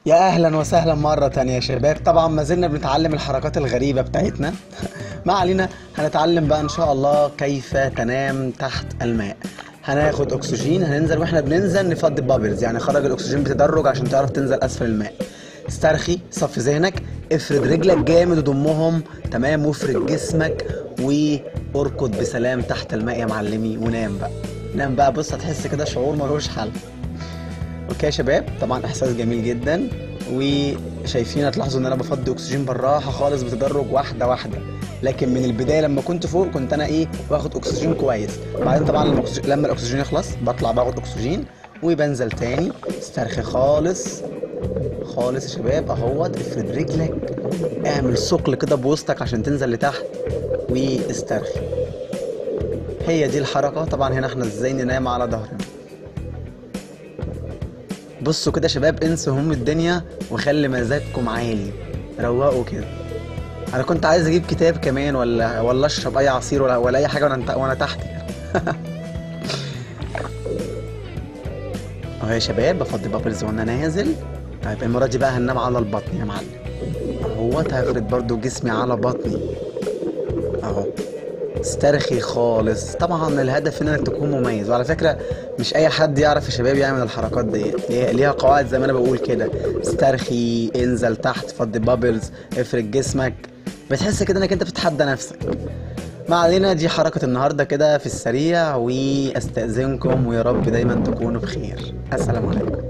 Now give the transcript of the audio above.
يا اهلا وسهلا مرة تانية يا شباب طبعا ما زلنا بنتعلم الحركات الغريبة بتاعتنا ما علينا هنتعلم بقى ان شاء الله كيف تنام تحت الماء هناخد اكسجين هننزل واحنا بننزل نفضي بابلز يعني خرج الاكسجين بتدرج عشان تعرف تنزل اسفل الماء استرخي صفي ذهنك افرد رجلك جامد وضمهم تمام وافرد جسمك واركض بسلام تحت الماء يا معلمي ونام بقى نام بقى بص هتحس كده شعور ملوش حل اوكي يا شباب طبعا احساس جميل جدا وشايفين هتلاحظوا ان انا بفضي اكسجين بالراحه خالص بتدرج واحده واحده لكن من البدايه لما كنت فوق كنت انا ايه باخد اكسجين كويس بعدين طبعا لما الأكسجين- لما الاكسجين يخلص بطلع باخد اكسجين وبنزل تاني استرخي خالص خالص يا شباب اهوت افرد رجلك اعمل ثقل كده بوسطك عشان تنزل لتحت واسترخي هي دي الحركه طبعا هنا احنا ازاي ننام على ظهرنا بصوا كده يا شباب انسوا هموم الدنيا وخلي مزاجكم عالي روقوا كده انا كنت عايز اجيب كتاب كمان ولا ولا اشرب اي عصير ولا ولا اي حاجه وانا وانا تحت اهو يا شباب بفضي بابلز وانا نازل طيب المره دي بقى هننام على البطن يا معلم اهوت هفرد برضو جسمي على بطني اهو استرخي خالص طبعا الهدف انك تكون مميز وعلى فكره مش اي حد يعرف يا شباب يعمل الحركات ديت ليها- ليها قواعد زي ما انا بقول كده استرخي انزل تحت فضي بابلز افرد جسمك بتحس كده انك انت بتتحدى نفسك ما علينا دي حركة النهاردة كده في السريع واستأذنكم ويا رب دايما تكونوا بخير السلام عليكم